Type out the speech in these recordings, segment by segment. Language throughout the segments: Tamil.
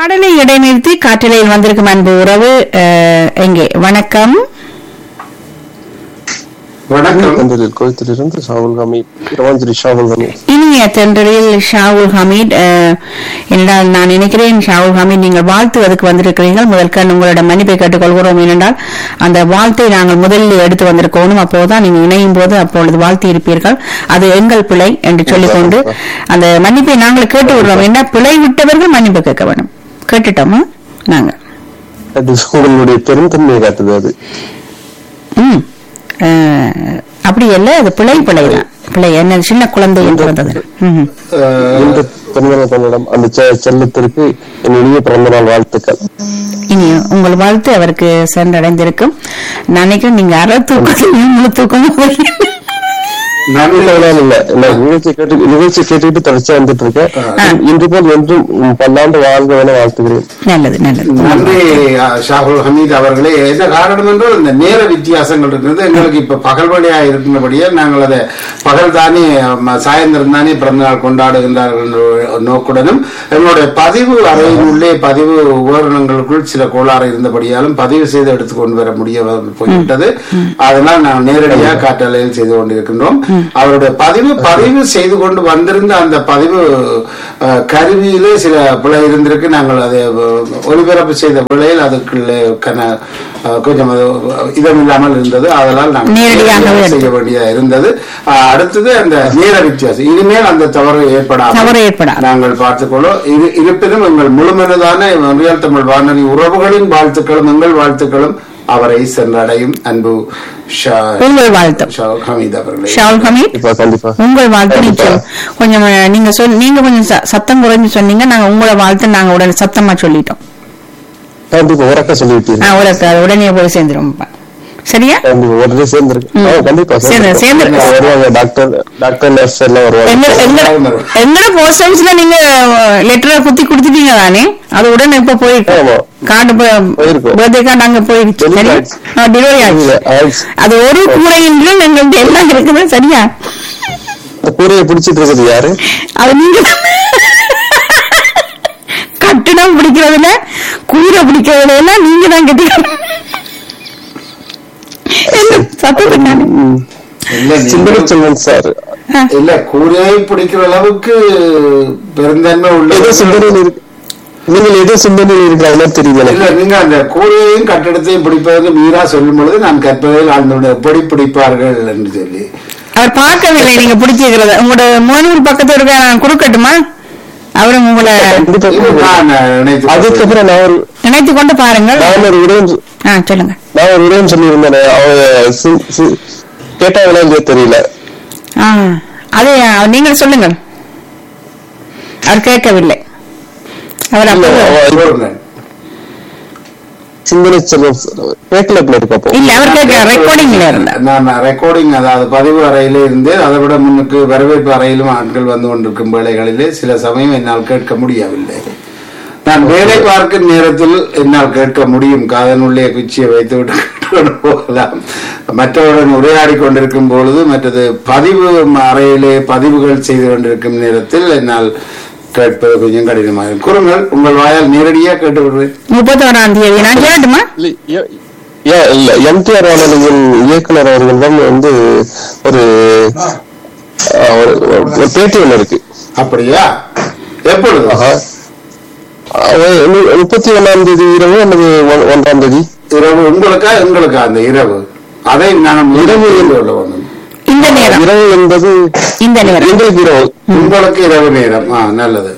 பாடலை இடைநிறுத்தி காற்றலையில் வந்திருக்கும் அன்பு உறவு அஹ், எங்கே வணக்கம் வணக்கம் பந்தலில் கோயத்திலிருந்து ஷாவுல் ஹமீத் ரவாஞ்சிரி ஷாவுல் ஹமீத் இனிய தென்றலில் ஷாவுல் ஹமீத் அஹ், என்றால் நான் நினைக்கிறேன் ஷாவுல் ஹமீத் நீங்கள் வாழ்த்துவதற்கு வந்திருக்கிறீர்கள் முதற்கண் உங்களிடம் மன்னிப்பை கேட்டுக்கொள்கிறோம் ஏனென்றால் அந்த வாழ்த்தை நாங்கள் முதலில் எடுத்து வந்திருக்கணும் அப்போதுதான் நீங்கள் இணையும் போது அப்பொழுது வாழ்த்தி இருப்பீர்கள் அது எங்கள் பிழை என்று சொல்லிக்கொண்டு அந்த மன்னிப்பை நாங்கள் கேட்டு விடுறோம் என்ன பிழை விட்டவர்கள் மன்னிப்பு கேட்க வேணும் கேட்டுட்டோமா நாங்க அது உங்களுடைய பெருந்தன்மையை காட்டுது அது ம் அஹ், அப்படி இல்லை அது பிழை பிழை தான் பிழை என்ன சின்ன குழந்தை என்று வந்தது ம் அஹ், இந்த பெருந்தன தன்னிடம் அந்த செ- செல்லத்திற்கு என் இனிய பிறந்த நாள் வாழ்த்துக்கள் இனி உங்கள் வாழ்த்து அவருக்கு சென்றடைந்திருக்கும் நான் நினைக்கிறேன் நீங்க அரை தூக்கத்தையும் முழு தூக்கமும் நன்றி இல்ல, இல்ல, இல்ல நிகழ்ச்சி கேட்டு நிகழ்ச்சி கேட்டுக்கிட்டு தொடர்ச்சியா வந்துட்டு இருக்கேன் இன்று போல் என்றும் உம் பல்லாண்டு வாழ்க என வாழ்த்துகிறேன் நல்லது நல்லது நன்றி அஹ், ஷாகுல் ஹமீத் அவர்களே என்ன காரணம் என்றால் இந்த நேர வித்தியாசங்கள் இருக்கிறது எங்களுக்கு இப்ப பகல் வழியா இருக்கின்றபடியே நாங்கள் அதை பகல் தானே ம, சாயந்தரம் தானே பிறந்தநாள் கொண்டாடுகின்றார்கள் என்ற ஒரு நோக்குடனும் எங்களுடைய பதிவு அறையின் உள்ளே பதிவு உபகரணங்களுக்குள் சில கோளாறு இருந்தபடியாலும் பதிவு செய்து எடுத்துக்கொண்டு வர முடிய போய்விட்டது அதனால் நாங்கள் நேரடியாக காற்றலையில் செய்து கொண்டிருக்கின்றோம் அவருடைய பதிவு பதிவு செய்து கொண்டு வந்திருந்த அந்த பதிவு அஹ், கருவியிலே சில பிழை இருந்திருக்கு நாங்கள் அதை அஹ், ஒளிபரப்பு செய்த வேளையில் அதுக்குள்ளே கன அஹ், கொஞ்சம் அது இதமில்லாமல் இருந்தது அதனால் நாங்கள் நேரடியாகவே நேரடியாக செய்ய வேண்டியதா இருந்தது அஹ், அடுத்தது அந்த நேர வித்தியாசம் இனிமேல் அந்த தவறு ஏற்படாமல் தவறு ஏற்படாது. நாங்கள் பார்த்துக்கொள்ளும் இரு இருப்பினும் எங்கள் முழுமனதான ரியல் தமிழ் வானொலி உறவுகளின் வாழ்த்துக்களும் எங்கள் வாழ்த்துக்களும் அவரை சென்றடையும் அன்பு ஷா- உங்கள் வாழ்த்து ஷா- ஹமீத் அவர்களே ஷாவுல் ஹமீத் கண்டிப்பா கண்டிப்பா உங்கள் வாழ்த்து நிச்சயம் கொஞ்சம் அஹ், நீங்க சொல் நீங்க கொஞ்சம் ச- சத்தம் குறைஞ்சு சொன்னீங்க நாங்க உங்களோட வாழ்த்து நாங்க உடனே சத்தமா சொல்லிட்டோம் கண்டிப்பா உறக்க சொல்லிவிட்டீங்க ஆ, உடனே உடனே போய் சேர்ந்துரும் சரியா கண்டிப்பா உடனே சேர்ந்துருக்கு ம். ஆ, கண்டிப்பா சேர்ந்து- சேர்ந்து- வருவாங்க டாக்டர் டாக்டர் நர்ஸ் எல்லாம் வருவாங்க எங்க எங்க எங்கட போஸ்ட் ஆபீஸ்ல நீங்க லெட்டரை குத்தி கொடுத்துட்டீங்க தானே அது உடனே இப்ப போயிருக்கு ஆமா. கார்டு போயிருக்கு. பர்த்டே கார்டு அங்க போயிடுச்சு Delivery சரியா ஆயிடுச்சு. டெலிவரி இல்ல, ஆயிடுச்சு ஆயிடுச்சு. அது ஒரு கூடையின் கீழ் எங்கள்கிட்ட எல்லாம் இருக்குது சரியா இந்த கூரையை பிடிச்சிட்டு இருக்குது யாரு அது நீங்க கட்டிடம் பிடிக்கிறதுல கூரை பிடிக்கிறதுல எல்லாம் நீங்க தான் கட்டிக்கணும் என்ன சத்தத்துக்கு நானு? இல்ல சிந்தனை நீங்கள் செல்வன் சார் இல்ல கூரையை பிடிக்கிற அளவுக்கு பெருந்தன்மை ஏதோ உள்ள சிந்தனையில் இருக்கு நீங்கள் ஏதோ சிந்தனையில் இருக்கிற மாதிரி தெரியுது இல்ல எனக்கு நீங்க அந்த கூரையையும் கட்டிடத்தையும் பிடிப்பதற்கு மீறா சொல்லும் பொழுது நான் கற்பதில் ஆழ்ந்தோட எப்படி பிடிப்பார்கள் என்று சொல்லி அவர் பார்க்கவில்லை நீங்க பிடிச்சிருக்கிறத உங்களோட மோனூர் பக்கத்துல இருக்க நான் கொடுக்கட்டுமா அவரும் உங்களை கண்டிப்பா இது நான் நினைத்து அதுக்கப்புறம் நான் ஒரு நினைத்து கொண்டு பாருங்கள் நான் ஒரு விடயம் சொ- ஆ சொல்லுங்க நான் ஒரு விடயம் சொல்லியிருந்தேன் அவங்க சி- சி- கேட்டாங்களா இல்லையோ தெரியல ஆ அது நீங்கள் சொல்லுங்கள் அவர் கேட்கவில்லை அவர் இல்ல, அப்போ அவ- சொல்றேன். சிந்தனை செல்வன் சார் கேட்கல போல இருக்கு அப்போ இல்ல அவர் கேட்க ரெக்கார்டிங்ல இருந்தார் நான் ரெக்கார்டிங் அதாவது பதிவு அறையிலே இருந்து அதை விட முன்னுக்கு வரவேற்பு அறையிலும் ஆட்கள் வந்து கொண்டிருக்கும் வேளைகளிலே சில சமயம் என்னால் கேட்க முடியவில்லை நான் வேலை பார்க்கும் நேரத்தில் என்னால் கேட்க முடியும் காதனுள்ளே குச்சியை வைத்து விட்டு கேட்டுக்கொண்டு போகலாம் மற்றவருடன் உரையாடி கொண்டிருக்கும் பொழுது மற்றது பதிவு அறையிலே பதிவுகள் செய்து கொண்டிருக்கும் நேரத்தில் என்னால் கேட்பது கொஞ்சம் கடினமாக இருக்கும். கூறுங்கள் உங்கள் வாயால் நேரடியாக கேட்டு விடுவேன் முப்பத்தோராம் தேதி நான் சொல்லட்டுமா இல்ல, ஏ- ஏ- இல்ல எம்டிஆர் வானொலியின் இயக்குனர் அவர்களிடம் வந்து ஒரு அஹ், ஒரு- ஒரு பேட்டி ஒண்ணு இருக்கு அப்படியா எப்பொழுது ஆஹா. அஹ், மு- முப்பத்தி ஒண்ணாம் தேதி இரவு அல்லது ஒன்- ஒன்றாம் தேதி இரவு உங்களுக்கா எங்களுக்கா அந்த இரவு அதை நான் இரவு என்று சொல்ல வேண்டும் இந்த நேரம் இரவு என்பது இந்த நேரம் எங்களுக்கு இரவு உங்களுக்கு இரவு நேரம் ஆ நல்லது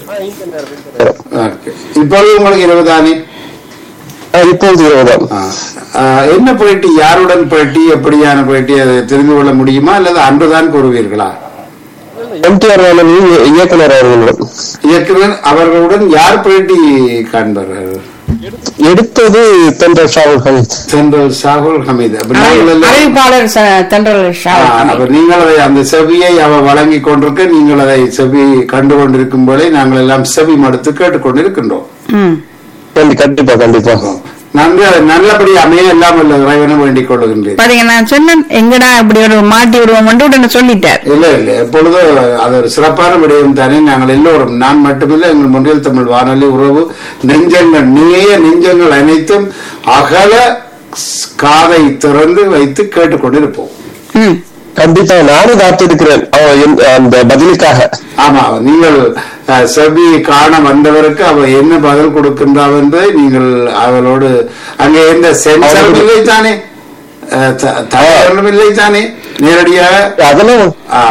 Okay. இப்பொழுது உங்களுக்கு இரவு தானே அஹ், இப்பொழுது இரவுதான் ஆ. ஆ, என்ன பேட்டி யாருடன் பேட்டி எப்படியான பேட்டி அதை தெரிந்து கொள்ள முடியுமா அல்லது அன்றுதான் கூறுவீர்களா எம்டிஆர் வானொலி இயக்குனர் அவர்களிடம் இயக்குனர் அவர்களுடன் யார் பேட்டி காண்பார்கள் எடுத்தது தென்றல் ஷாவுல் ஹமீத் சென்ட்ரல் ஷாகுல் ஹமீத் அப்ப நீங்கள் அறி- எல்லாம் அறிவிப்பாளர் ச- தென்றல் ஷா ஆ, அப்ப நீங்கள் அதை அந்த செவியை அவ வழங்கி கொண்டிருக்க நீங்கள் அதை செவி கண்டு கொண்டிருக்கும் போதே நாங்கள் எல்லாம் செவி மடுத்து கேட்டுக்கொண்டிருக்கின்றோம் ம் கண்டி- கண்டிப்பா கண்டிப்பா நன்கு நல்லபடி அமைய எல்லாம் உள்ள இறைவனை வேண்டிக் கொள்ளுகின்றேன் பாருங்க நான் சொன்னேன் எங்கடா இப்படி ஒரு மாட்டி விடுவோம் உடனே சொல்லிட்டார் இல்ல இல்ல எப்பொழுதும் அது ஒரு சிறப்பான விடயம் தானே நாங்கள் எல்லோரும் நான் மட்டுமில்லை எங்கள் முன்னில் தமிழ் வானொலி உறவு நெஞ்சங்கள் நீய நெஞ்சங்கள் அனைத்தும் அகல ஸ்- காதை திறந்து வைத்து கேட்டுக்கொண்டிருப்போம் ம் கண்டிப்பா நானும் காத்திருக்கிறேன் அவ என்- அந்த பதிலுக்காக ஆமா நீங்கள் அஹ், செவி காண வந்தவருக்கு அவ என்ன பதில் கொடுக்கின்றாள் என்பதை நீங்கள் அவளோடு அங்கே எந்த சென்சாரும் இல்லை தானே அஹ், த- தடைகளும் இல்லை தானே நேரடியாக அதெல்லாம் ஆ.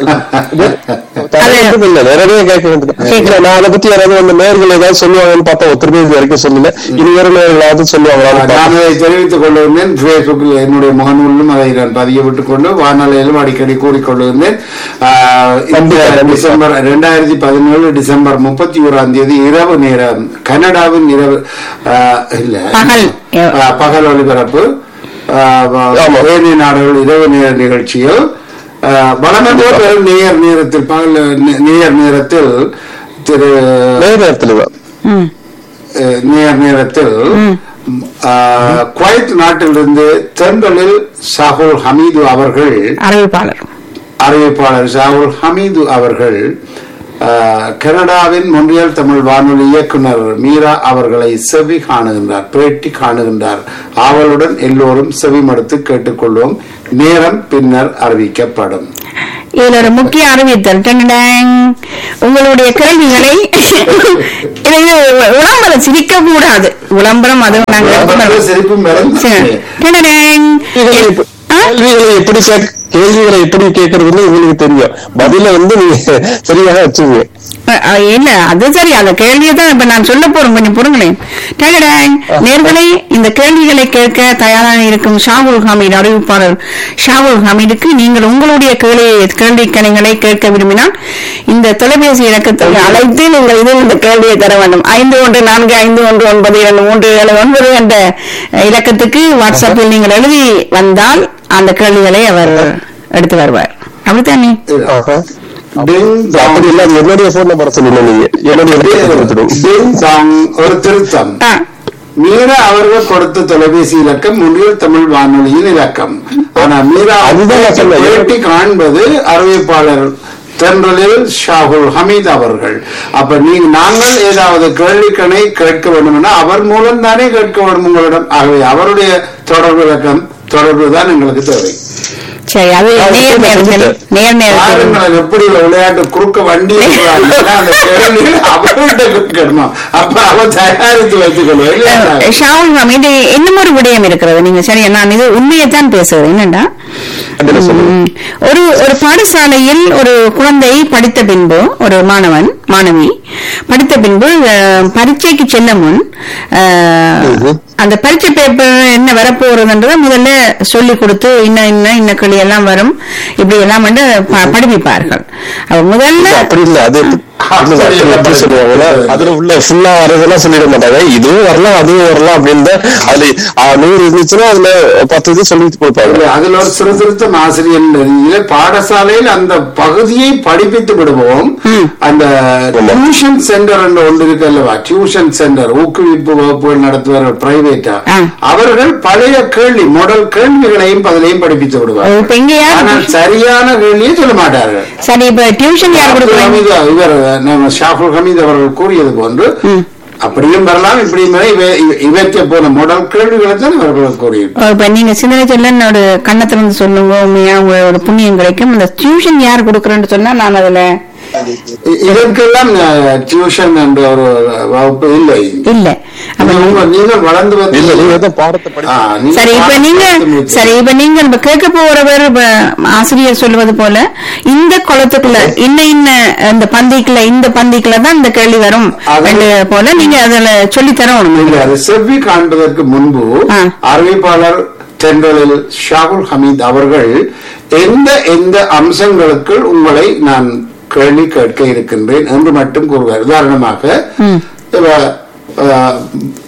தடையும் இல்ல நேரடியா கேட்க வேண்டியது இல்ல நான் அதை பத்தி யாராவது அந்த நேர்கள் ஏதாவது சொல்லுவாங்கன்னு பார்த்தா ஒருத்தருமே இது வரைக்கும் சொல்லல இனி வேற நேர்களாவது சொல்லுவாங்களான்னு நான் பார்த்தா. அதை தெரிவித்துக் கொள்ளுகின்றேன் பேஸ்புக்கில் என்னுடைய முகநூலிலும் அதை நான் பதிய விட்டுக் கொண்டு வானொலியிலும் அடிக்கடி கூறிக்கொள்ளுகின்றேன் ஆஹ் இந்த கண்டிப்பா, கண்டிப்பா. டிசம்பர் இரண்டாயிரத்தி பதினேழு டிசம்பர் முப்பத்தி ஓராம் தேதி இரவு நேரம் கனடாவின் இரவு ஆஹ் இல்ல பகல். ஆஹ் பகல் ஒளிபரப்பு ஆஹ் ஆமா. ஏனைய நாடுகள் இரவு நேர நிகழ்ச்சியில் ஆஹ் வளமந்தோ பெரும் நேர் நேரத்தில் பகல் நே- நேர் நேரத்தில் திரு நேர நேரத்துல தான் ம் அஹ் நேர் நேரத்தில் அஹ், குவைத் நாட்டிலிருந்து தென்றலில் ஷாகுல் ஹமீது அவர்கள் அறிவிப்பாளர் அறிவிப்பாளர் ஷாகுல் ஹமீது அவர்கள் அஹ், கனடாவின் மொன்றியல் தமிழ் வானொலி இயக்குனர் மீரா அவர்களை செவி காணுகின்றார் பேட்டி காணுகின்றார் ஆவலுடன் எல்லோரும் செவி மடுத்து கேட்டுக்கொள்வோம் நேரம் பின்னர் அறிவிக்கப்படும் இதுல ஒரு முக்கிய அறிவித்தல் டண்டடங். உங்களுடைய கேள்விகளை இது இது விளம்பரம் சிரிக்க கூடாது விளம்பரம் அதுவும் நாங்க சிரிப்பும் சரி. டண்டடங். கேள்விகளை எப்ப- ஆ? கேள்விகளை எப்படி கேக் கேள்விகளை எப்படி கேட்கறதுன்னு உங்களுக்கு தெரியும் பதில வந்து நீங்க சரியாக வச்சுங்க அஹ் அஹ் இல்ல அது சரி அந்த கேள்வியை தான் இப்ப நான் சொல்ல போறேன் கொஞ்சம் பொறுங்களேன் டண்டடங். நேர்களை இந்த கேள்விகளை கேட்க தயாராக இருக்கும் ஷாவுல் ஹமீத் அறிவிப்பாளர் ஷாவுல் ஹமீதுக்கு நீங்கள் உங்களுடைய கேள்வி கேள்வி கணைகளை கேட்க விரும்பினால் இந்த தொலைபேசி இலக்கத்தை அழைத்து நீங்கள் இதில் இந்த கேள்வியை தர வேண்டும் ஐந்து ஒன்று நான்கு ஐந்து ஒன்று ஒன்பது இரண்டு மூன்று ஏழு ஒன்பது என்ற இலக்கத்துக்கு வாட்ஸ்அப்பில் நீங்கள் எழுதி வந்தால் அந்த கேள்விகளை அவர் எடுத்து வருவார் அப்படித்தானே ஆஹா. டிங் டாங். அப்படி இல்ல அது என்னுடைய போன் நம்பர் சொல்லுங்க நீங்க என்னுடைய phone number கொடுத்துடுங்க. Ding dong. ஒரு திருத்தம் ஆ மீரா அவர்கள் கொடுத்த தொலைபேசி இலக்கம் முன்னில் தமிழ் வானொலியின் இலக்கம் ஆனா மீரா அதுதான் நான் சொன்னேன். பேட்டி காண்பது அறிவிப்பாளர் தென்றலில் ஷாகுல் ஹமீத் அவர்கள் அப்ப நீங்க நாங்கள் ஏதாவது கேள்விக்கணை கேட்க வேண்டும்னா அவர் மூலம் தானே கேட்க வேண்டும் உங்களிடம் ஆகவே அவருடைய தொடர்பு இலக்கம் தொடர்பு தான் எங்களுக்கு தேவை சரி அது நான் நேர் இப்ப நேரத்தில் செஞ்சுட்டேன். நேர் நேரத்தில் பாருங்களேன் எப்படி இந்த விளையாட்டு குறுக்க வண்டி இருக்கிறாங்க. அந்த கேள்வி அவர்கிட்ட கேட்கணும் அப்ப அவ தயாரித்து வைத்துக் கொள்வோம் இல்லையா ஷாவுல் ஹமீது இன்னும் ஒரு விடயம் இருக்கிறது நீங்க சரி நான் இது உண்மையைத்தான் பேசுறது என்னண்டா அதுல சொல்லுங்க ம், ஒரு ஒரு பாடசாலையில் ஒரு குழந்தை படித்த பின்பு ஒரு மாணவன் மாணவி படித்த பின்பு அஹ், பரீட்சைக்கு செல்ல முன் அஹ், ம்ஹும். அந்த பரீட்சை பேப்பர் என்ன வரப்போறதுன்றதை முதல்ல சொல்லி கொடுத்து இன்ன இன்ன இன்ன கிளி எல்லாம் வரும் இப்படி எல்லாம் வந்து ப- படிப்பிப்பார்கள் அவ முதல்ல அப்படி இல்ல அது எப்படி- இல்ல, அப்படி எப்படி சொல்லுவாங்கன்னா அதுல உள்ள ஃபுல்லா வரதெல்லாம் சொல்லிட மாட்டாங்க இதுவும் வரலாம் அதுவும் வரலாம் அப்படின்னு தான் அதுல ஆ, நூறு இருந்துச்சுன்னா அதுல பத்து இது சொல்லிட்டு போய்ப்பாங்க இல்ல, அதுல ஒரு சிறு திருத்தம் ஆசிரியர் ரீதியில பாடசாலையில் அந்த பகுதியை படிப்பித்து விடுவோம் அந்த டியூஷன் சென்டர் என்று ஒன்று இருக்கு அல்லவா டியூஷன் சென்டர் ஊக்குவிப்பு வகுப்புகள் நடத்துவார்கள் பிரைவேட்டா ஆ. அவர்கள் பழைய கேள்வி மாடல் கேள்விகளையும் பதிலையும் படிப்பித்து விடுவார்கள் இப்ப இங்க யார் ஆனால் சரியான கேள்வியை சொல்ல மாட்டார்கள் சரி இப்ப டியூஷன் யார் அப்துல் கொடுக்குறாங்க ஹமீது இவர் நம்ம ஷாஃபுல் ஹமீத் அவர்கள் கூறியது போன்று அப்படியும் வரலாம் இப்படியும் வர இவ- இவ- இவற்றை போன மாடல் கேள்விகளை தான் அவர்கள் கூறியிருக்கிறார் இப்ப நீங்க சிந்தனை செல்லன் ஒரு கண்ணத்துல இருந்து சொல்லுங்க உண்மையா உங்களோட புண்ணியம் கிடைக்கும் இந்த டியூஷன் யார் கொடுக்குறேன்னு சொன்னா நான் அதுல இ- இதற்கெல்லாம் அஹ், டியூஷன் என்ற ஒரு வகுப்பு இல்லை இல்ல அப்ப நீங்க உங்க- நீங்கள் வளர்ந்து வந்து இல்ல நீங்க தான் பாடத்தை படி ஆ, நீங்க சரி இப்ப நீங்க பாடத்தை சரி இப்ப நீங்க இப்ப கேட்க போறவர் இப்ப ஆசிரியர் சொல்லுவது போல இந்த குளத்துக்குள்ள இன்ன இன்ன இந்த பந்திக்குள்ள இந்த பந்திக்குள்ள தான் இந்த கேள்வி வரும் அது- என்று போல நீங்க அதுல சொல்லி தரணும் நீங்க அதை செவ்வி காண்பதற்கு முன்பு ஆ. அறிவிப்பாளர் தென்றலில் ஷாகுல் ஹமீத் அவர்கள் எந்த எந்த அம்சங்களுக்கு உங்களை நான் கேள்வி கேட்க இருக்கின்றேன் என்று மட்டும் கூறுவார் உதாரணமாக இப்ப, அஹ்,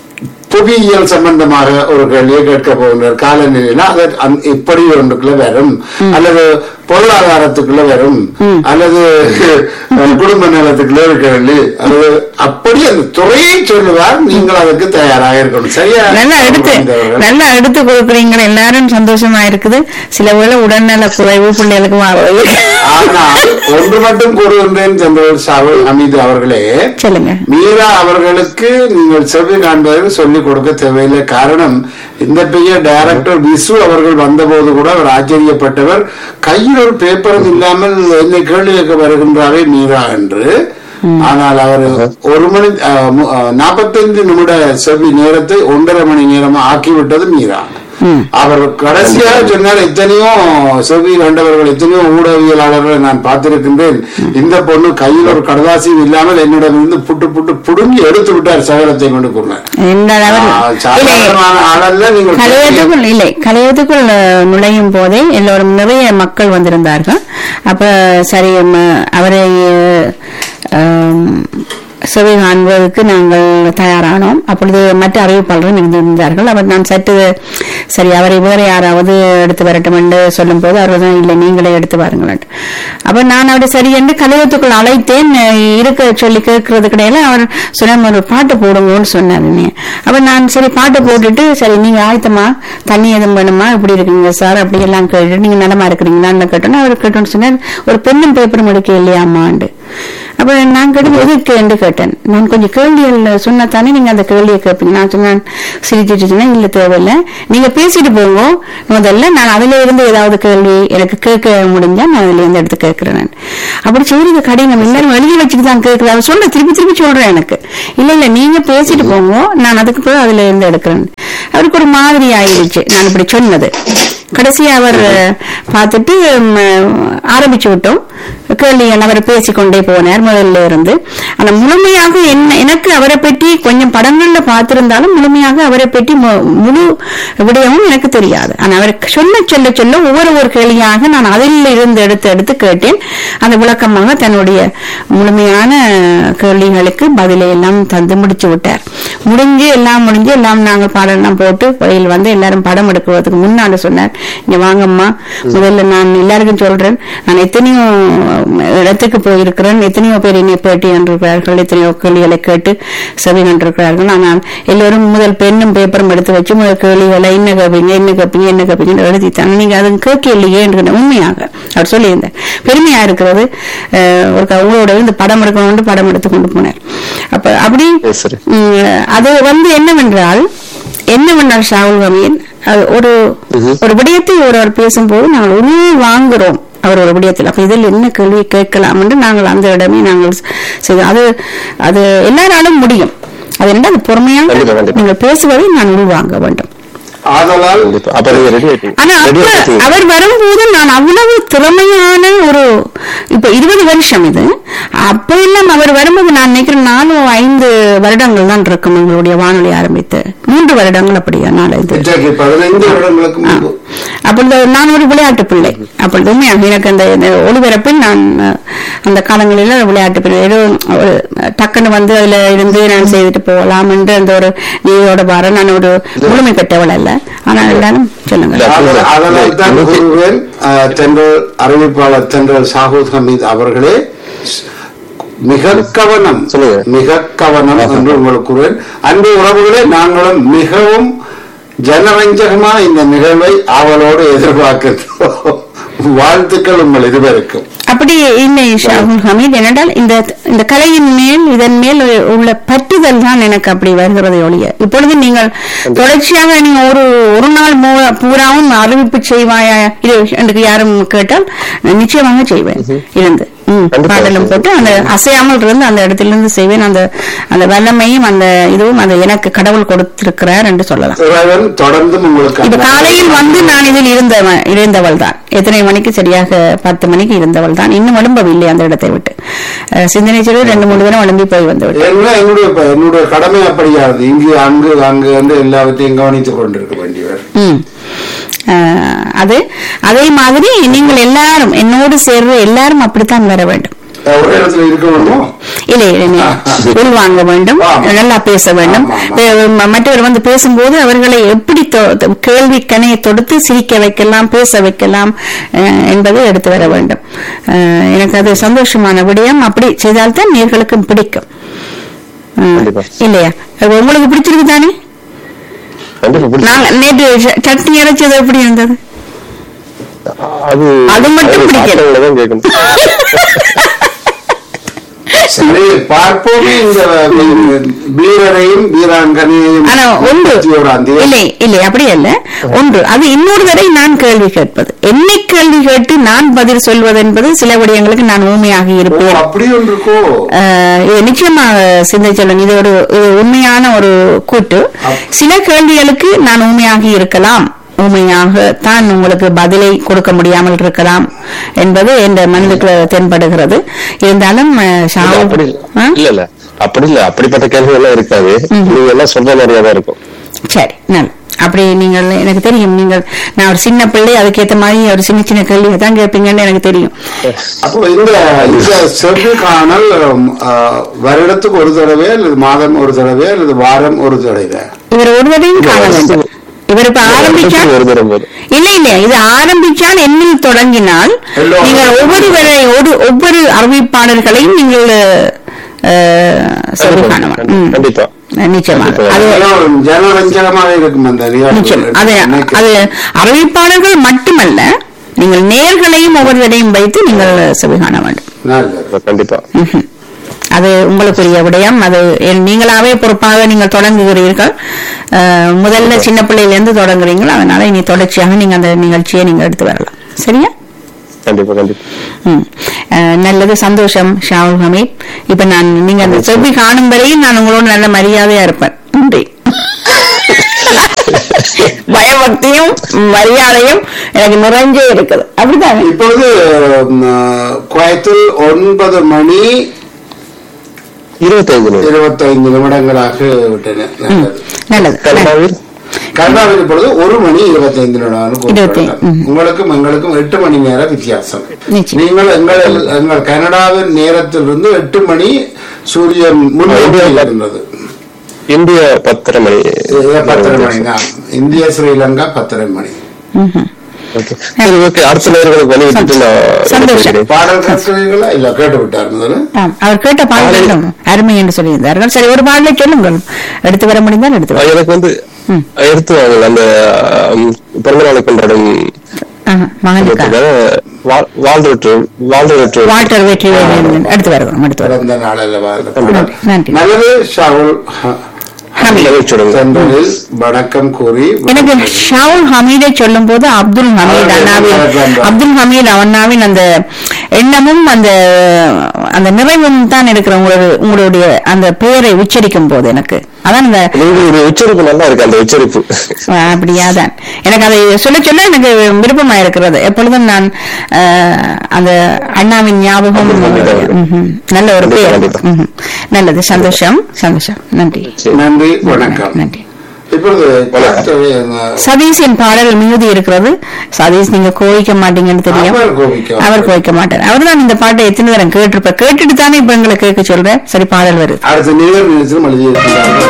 புவியியல் சம்பந்தமாக ஒரு கேள்வியை கேட்க போகின்றார் காலநிலையில அது அந்த- இப்படி ஒன்றுக்குள்ள வரும் அல்லது பொருளாதாரத்துக்குள்ள வரும் அல்லது அஹ், குடும்ப நலத்துக்குள்ள இருக்கிறது அல்லது அப்படி அந்த துறையை சொல்லுவார் நீங்கள் அதுக்கு தயாராக இருக்கணும் சரியா நல்லா எடுத்து அவர்கள். நல்லா எடுத்து கொடுக்குறீங்க எல்லாரும் சந்தோஷமா இருக்குது சில வேளை உடல்நல குறைவு பிள்ளைகளுக்கு வா- ஆனால் ஒன்று மட்டும் கூறுகின்றேன் சந்திரன் சாவல் ஹமீது அவர்களே சொல்லுங்க மீரா அவர்களுக்கு நீங்கள் செவ்வி காண்பதற்கு சொல்லிக் கொடுக்க தேவையில்லை காரணம் இந்த பெரிய டைரக்டர் விசு அவர்கள் வந்தபோது கூட அவர் ஆச்சரியப்பட்டவர் கையில் ஒரு பேப்பரும் இல்லாமல் என்னை கேள்வி கேட்க வருகின்றாரே மீரா என்று ஆனால் அவர் ஒரு மணி அஹ், மு- அஹ், நாற்பத்தைந்து நிமிட செவ்வி நேரத்தை ஒன்றரை மணி நேரமா ஆக்கிவிட்டது மீரா அவர் கடைசியாக சொன்னார் எத்தனையோ செவ்வி கண்டவர்கள் எத்தனையோ ஊடகவியலாளர்களை நான் பார்த்திருக்கின்றேன் இந்த பொண்ணு கையில் ஒரு கடதாசியும் இல்லாமல் என்னிடமிருந்து புட்டு புட்டு புடுங்கி எடுத்து விட்டார் சகலத்தை கொண்டு கூறினார் இந்த அளவு ஆ, இல்லை சாதாரணமான ஆளல்ல நீங்கள் கலையத்துக்குள் இல்லை கலையத்துக்குள் அஹ், நுழையும் போதே எல்லோரும் நிறைய மக்கள் வந்திருந்தார்கள் அப்ப சரி ம, அவரை அஹ், செவி காண்பதற்கு நாங்கள் தயாரானோம் அப்பொழுது மற்ற அறிவிப்பாளரும் இருந்திருந்தார்கள் அவர் நான் சற்று சரி அவரை வேற யாராவது எடுத்து வரட்டும் என்று சொல்லும் போது அவர் தான் இல்லை நீங்களே எடுத்து வாருங்கள் அப்ப நான் அவரை சரி என்று கலையத்துக்குள் அழைத்தேன் அஹ், இருக்க சொல்லி கேட்கறது கிடையாது அவர் சொன்ன ஒரு பாட்டு போடுங்கன்னு சொன்னார் என்னைய. அப்ப நான் சரி பாட்டு போட்டுட்டு சரி நீங்க ஆயத்தமா தண்ணி எதுவும் வேணுமா இப்படி இருக்கீங்க சார் அப்படி எல்லாம் கேட்டு நீங்க நலமா இருக்கிறீங்களான்னு கேட்டோன்னா அவர் கேட்டோன்னு சொன்னார் ஒரு பெண்ணும் பேப்பரும் எடுக்க இல்லையாமாண்டு அப்ப நான் கேட்டு எதுக்கு என்று கேட்டேன் நான் கொஞ்சம் கேள்விகள் சொன்னதானே நீங்க அந்த கேள்வியை கேட்பீங்க நான் சொன்னேன் சிரிச்சிட்டு சொன்னேன் இல்ல தேவையில்லை நீங்க பேசிட்டு போங்க முதல்ல நான் அதுல இருந்து ஏதாவது கேள்வி எனக்கு கேட்க முடிஞ்சா நான் அதுல இருந்து எடுத்து கேட்கிறேன் நான். அப்படி செய்யறது கடினம் எல்லாரும் எழுதி வச்சுட்டு தான் கேட்குறது அவர் சொல்ல திருப்பி திருப்பி சொல்றேன் எனக்கு இல்ல இல்ல நீங்க பேசிட்டு போங்க நான் அதுக்கு கூட அதுல இருந்து எடுக்கிறேன் அவருக்கு ஒரு மாதிரி ஆயிடுச்சு நான் இப்படி சொன்னது கடைசியா அவர் பார்த்துட்டு ம், ஆரம்பிச்சு விட்டோம் கேள்வி அவர் பேசிக்கொண்டே போனார் முதல்ல இருந்து ஆனா முழுமையாக என்ன எனக்கு அவரை பற்றி கொஞ்சம் படங்கள்ல பார்த்திருந்தாலும் முழுமையாக அவரை பற்றி மு- முழு விடயமும் எனக்கு தெரியாது ஆனா அவர் சொல்ல சொல்ல சொல்ல ஒவ்வொரு ஒரு கேள்வியாக நான் அதில் இருந்து எடுத்து எடுத்து கேட்டேன் அந்த விளக்கமாக தன்னுடைய முழுமையான கேள்விகளுக்கு பதிலை எல்லாம் தந்து முடிச்சு விட்டார் முடிஞ்சு எல்லாம் முடிஞ்சு எல்லாம் நாங்கள் பாடலாம் போட்டு வழியில் வந்து எல்லாரும் படம் எடுக்கிறதுக்கு முன்னாடி சொன்னார் இங்க வாங்கம்மா முதல்ல நான் எல்லாருக்கும் சொல்றேன் நான் எத்தனையோ இடத்துக்கு போயிருக்கிறேன் எத்தனையோ பேர் என்னை பேட்டி கண்டிருக்கிறார்கள் எத்தனையோ கேள்விகளை கேட்டு செவி கண்டிருக்கிறார்கள் ஆனால் எல்லோரும் முதல் பெண்ணும் பேப்பரும் எடுத்து வச்சு முதல் கேள்விகளை என்ன கேட்பீங்க என்ன கேட்பீங்க என்ன கேட்பீங்கன்னு எழுதித்தாங்க நீங்க அதுவும் கேட்க இல்லையே என்று உண்மையாக அவர் சொல்லியிருந்தார் பெருமையா இருக்கிறது அஹ், ஒரு உங்களோட இந்த படம் எடுக்கணும்னு படம் எடுத்து கொண்டு போனார் அப்ப அப்படி சரி, சரி. உம், அது வந்து என்னவென்றால் என்னவென்றால் ஷாவுல் கமீன் அது ஒரு ஒரு விடயத்தை ஒருவர் பேசும்போது நாங்கள் உண்மையை வாங்குறோம் அவர் ஒரு விடயத்தில் அப்ப இதில் என்ன கேள்வி கேட்கலாம் என்று நாங்கள் அந்த இடமே நாங்கள் செய்தோம் அது அது எல்லாராலும் முடியும் அது என்ன அது பொறுமையாக கண்டிப்பா, கண்டிப்பா. நீங்கள் பேசுவதை நான் உள்வாங்க வேண்டும் ஆதலால் கண்டிப்பா. அப்ப நீங்க ரெடி ஆயிட்டீங்க ஆனா ரெடி அப்ப ஆயிட்டீங்க அவர் வரும்போது நான் அவ்வளவு திறமையான ஒரு இப்ப இருபது வருஷம் இது அப்ப எல்லாம் அவர் வரும்போது நான் நினைக்கிறேன் நாலு ஐந்து வருடங்கள் தான் இருக்கும் எங்களுடைய வானொலி ஆரம்பித்து மூன்று வருடங்கள் அப்படியா நாலு இது இன்றைக்கு பதினைந்து வருடங்களுக்கு முன்பு அப்பொழுது நான் ஒரு விளையாட்டு பிள்ளை அப்பொழுது உண்மையாக எனக்கு அந்த இந்த ஒளிபரப்பில் நான் அஹ், அந்த காலங்களில் விளையாட்டு பிள்ளை ஏதோ ஒரு டக்குன்னு வந்து அதுல இருந்து நான் செய்துட்டு போகலாம் என்று அந்த ஒரு நீயோட பார நான் ஒரு முழுமை பெற்றவள் அல்ல ஆனால் எல்லாரும் சொல்லுங்க இல்ல. ஆதலால் ஆதலால் தான் நூத்தி- கூறுவேன் அஹ், தென்றல் அறிவிப்பாளர் தென்றல் சாஹூத் ஹமீத் அவர்களே மிக கவனம் சொல்லுங்க. மிக கவனம் என்று உங்களுக்கு கூறுவேன் அன்பு உறவுகளே நாங்களும் மிகவும் ஜனரஞ்சகமா இந்த நிகழ்வை ஆவலோடு எதிர்பார்க்கின்றோம் வாழ்த்துக்கள் உங்கள் இருவருக்கும் அப்படி இல்லை ஷாகுல் ஹமீத் என்னென்றால் இந்த இந்த கலையின் மேல் இதன் மேல் உள்ள பற்றுதல் தான் எனக்கு அப்படி வருகிறது ஒழிய இப்பொழுது நீங்கள் தொடர்ச்சியாக நீங்க ஒரு ஒரு நாள் மூ- பூராவும் அறிவிப்பு செய்வாயா இது எனக்கு யாரும் கேட்டால் நான் நிச்சயமாக செய்வேன் இருந்து ம், கண்டிப்பா. பாடலும் போட்டு அந்த அசையாமல் இருந்து அந்த இடத்திலிருந்து செய்வேன் அந்த அந்த வல்லமையும் அந்த இதுவும் அந்த எனக்கு கடவுள் கொடுத்திருக்கிறார் என்று சொல்லலாம் இறைவன் தொடர்ந்தும் உங்களுக்கு இப்ப அந்த- காலையில் வந்து நான் இதில் இருந்தவன் இருந்தவள் தான் எத்தனை மணிக்கு சரியாக பத்து மணிக்கு இருந்தவள் தான் இன்னும் எழும்பவில்லை அந்த இடத்தை விட்டு அஹ், சிந்தனை சொல்லி ரெண்டு மூணு தினம் எழும்பி போய் வந்து விட்டேன் என்ன என்னுடைய ப- என்னுடைய கடமை அப்படியாவது இங்கு அங்கு அங்கு என்று எல்லாவற்றையும் கவனித்துக் கொண்டிருக்க வேண்டியவர் ம். அஹ், அது அதே மாதிரி நீங்கள் எல்லாரும் என்னோடு சேர்ற எல்லாரும் அப்படித்தான் வர வேண்டும் அஹ், ஒரே இடத்துல இருக்க வேண்டுமோ இல்லை இல்லை, உள்வாங்க வேண்டும் ஆமா. நல்லா பேச வேண்டும் ஆமா, ஆமா. அஹ் ம- மற்றவர் வந்து பேசும்போது அவர்களை எப்படி தொ- தொ- கேள்வி கணையை தொடுத்து சிரிக்க வைக்கலாம் பேச வைக்கலாம் அஹ், என்பதை எடுத்து வர வேண்டும் அஹ், எனக்கு அது சந்தோஷமான விடயம் அப்படி செய்தால்தான் நேர்களுக்கும் பிடிக்கும் அஹ், கண்டிப்பா. இல்லையா அது உங்களுக்கு பிடிச்சிருக்கு தானே கண்டிப்பா பிடிக்கும். நாங்க நேற்று ச- சட்னி அரைச்சது எப்படி இருந்தது அது அது மட்டும் அது பிடிக்கல. சாப்பிட்டவங்களதான் கேட்கணும் சரி பார்ப்போமே இந்த வீரரையும் வீராங்கனையையும் ஆனா ஒன்று இருபத்தி ஓராம் தேதி இல்லை இல்லை அப்படி அல்ல ஒன்று அது இன்னொரு தடவை நான் கேள்வி கேட்பது என்னை கேள்வி கேட்டு நான் பதில் சொல்வது என்பது சில விடயங்களுக்கு நான் ஊமையாகி ஓ, இருப்பேன் அப்படி ஒன்று இருக்கோ ஆஹ் இது நிச்சயமாக சிந்திச்சலன் இது ஒரு இது உண்மையான ஒரு கூட்டு சில கேள்விகளுக்கு நான் ஊமையாகி இருக்கலாம் ஊமையாக தான் உங்களுக்கு பதிலை கொடுக்க முடியாமல் இருக்கலாம் என்பது என்ற மனதுக்கு தென்படுகிறது இருந்தாலும் ஆஹ், இல்ல, ஷாவு- அப்படி ஆ? இல்ல இல்ல அப்படி இல்ல அப்படிப்பட்ட கேள்வி எல்லாம் இருக்காது நீங்க எல்லாம் சொல்ற மாதிரியா தான் இருக்கும் சரி நல்ல அப்படி நீங்கள் எனக்கு தெரியும் நீங்கள் நான் ஒரு சின்ன பிள்ளை அதுக்கேற்ற மாதிரி ஒரு சின்ன சின்ன கேள்வியை தான் கேட்பீங்கன்னு எனக்கு தெரியும் அப்போ இந்த இந்த செவ்வி காணல் உம், ஆஹ், வருடத்துக்கு ஒரு தடவை அல்லது மாதம் ஒரு தடவை அல்லது வாரம் ஒரு தடவை இவர் ஒரு தடவையும் காண வேண்டும் இவர் இப்ப ஆரம்பிச்சா ஒரு தரம் போது இல்ல இல்ல இது ஆரம்பிச்சால் எண்ணில் தொடங்கினால் எல்லோரும் நீங்கள் ஒவ்வொருவரை ஒரு ஒவ்வொரு அறிவிப்பாளர்களையும் நீங்கள் அஹ், சொல்லி காணலாம் ம். கண்டிப்பா நிச்சயமாக கண்டிப்பா. அது அதெல்லாம் ஜனரஞ்சகமாக இருக்கும் அந்த நிச்சயம் நிகழ்வு. அது எனக்கு- அது அறிவிப்பாளர்கள் மட்டுமல்ல நீங்கள் நேர்களையும் ஒவ்வொருவரையும் வைத்து நீங்கள் செவி காண வேண்டும் நல்லது ம்ஹும். கண்டிப்பா அது உங்களுக்குரிய விடயம் அது என் நீங்களாவே பொறுப்பாக நீங்கள் தொடங்குகிறீர்கள் அஹ், முதல்ல சின்ன பிள்ளையிலேருந்து தொடங்குறீங்கள் அதனால இனி தொடர்ச்சியாக நீங்க அந்த நிகழ்ச்சியை நீங்க எடுத்து வரலாம் சரியா கண்டிப்பா கண்டிப்பா ம். அஹ், நல்லது சந்தோஷம் ஷாவுல் ஹமீத் இப்ப நான் நீங்க அந்த செவ்வி காணும் வரையும் நான் உங்களோட நல்ல மரியாதையா இருப்பேன் நன்றி பயபக்தியும் மரியாதையும் எனக்கு நிறைஞ்சே இருக்குது அப்படித்தானே இப்பொழுது உம், குவைத்தில் ஒன்பது மணி இருபத்தைந்து நிமிடம் இருபத்தைந்து நிமிடங்களாக விட்டன நல்லது நல்லது கனடாவில் கனடாவில் இப்பொழுது ஒரு மணி இருபத்தைந்து நிமிடம் இருபத்தி- ம். உங்களுக்கும் எங்களுக்கும் எட்டு மணி நேர வித்தியாசம் நிச்சயம். நீங்கள் எங்கள் எங்கள் கனடாவின் நேரத்திலிருந்து எட்டு மணி சூரியன் முன்னோக்கி இருந்தது இந்திய பத்தரை மணி இது பத்தரை மணி தான் இந்திய ஸ்ரீலங்கா பத்தரை மணி ம்ஹும். ஓகே சரி ஓகே அடுத்த நேர்களுக்கு பண்ணி விட்டுட்டு நான் சந்தோஷம். பேசுகிறேன். பாடல் கேட்கிறீர்களா இல்ல கேட்டு விட்டார் முதல்ல ஆம், அவர் கேட்ட பாடல்களும் அருமை என்று சொல்லியிருந்தார்கள் சரி ஒரு பாடலை சொல்லுங்கள் எடுத்து வர முடிந்தால் எடுத்து ஆ, வர எனக்கு வந்து ம். எடுத்து வாங்க அந்த ஆம், பிறந்த நாளை கொண்டாடும் ஆஹா, மகனுக்கா வாழ்ந்து வாழ்ந்து வால்டர் வெற்றி வேலன் எடுத்து வருகிறோம் எடுத்து வருகிறோம் பிறந்த நாள் அல்லவா நன்றி, நன்றி நல்லது ஷாவுல் நகைச்சுடன் சென்றதில் வணக்கம் கூறி எனக்கு ஷாவுல் ஹமீதை சொல்லும் போது அப்துல் ஹமீத் அவர் அண்ணாவின் என்ன அப்துல் ஹமீத் அண்ணாவின் அந்த எண்ணமும் அந்த அந்த நிறைவும் தான் இருக்கிற உங்களுடைய உங்களுடைய அந்த பெயரை உச்சரிக்கும் போது எனக்கு அதான் அந்த நீங்க உச்சரிப்பு நல்லா இருக்கு அந்த உச்சரிப்பு அஹ் அப்படியா தான் எனக்கு அதை சொல்ல சொல்ல எனக்கு விருப்பமா இருக்கிறது எப்பொழுதும் நான் அஹ், அந்த அண்ணாவின் ஞாபகம் ம்ஹும். நல்ல ஒரு பெயர் கண்டிப்பா. ம்ஹும். நல்லது சந்தோஷம் சந்தோஷம் நன்றி நன்றி வணக்கம் நன்றி இப்பொழுது பார்த்தவை, அஹ், சதீஷின் பாடல் மிகுதி இருக்கிறது சதீஷ் நீங்க கோவிக்க மாட்டீங்கன்னு தெரியும் அவர் கோபிக்க அவர் கோவிக்க மாட்டார் அவர் தான் இந்த பாட்டை எத்தனை தரம் கேட்டிருப்பார் கேட்டுட்டு தானே இப்ப எங்களை கேட்க சொல்றேன் சரி பாடல் வருது அடுத்த நிகழ்வு எழுதி இருக்கிறார்கள்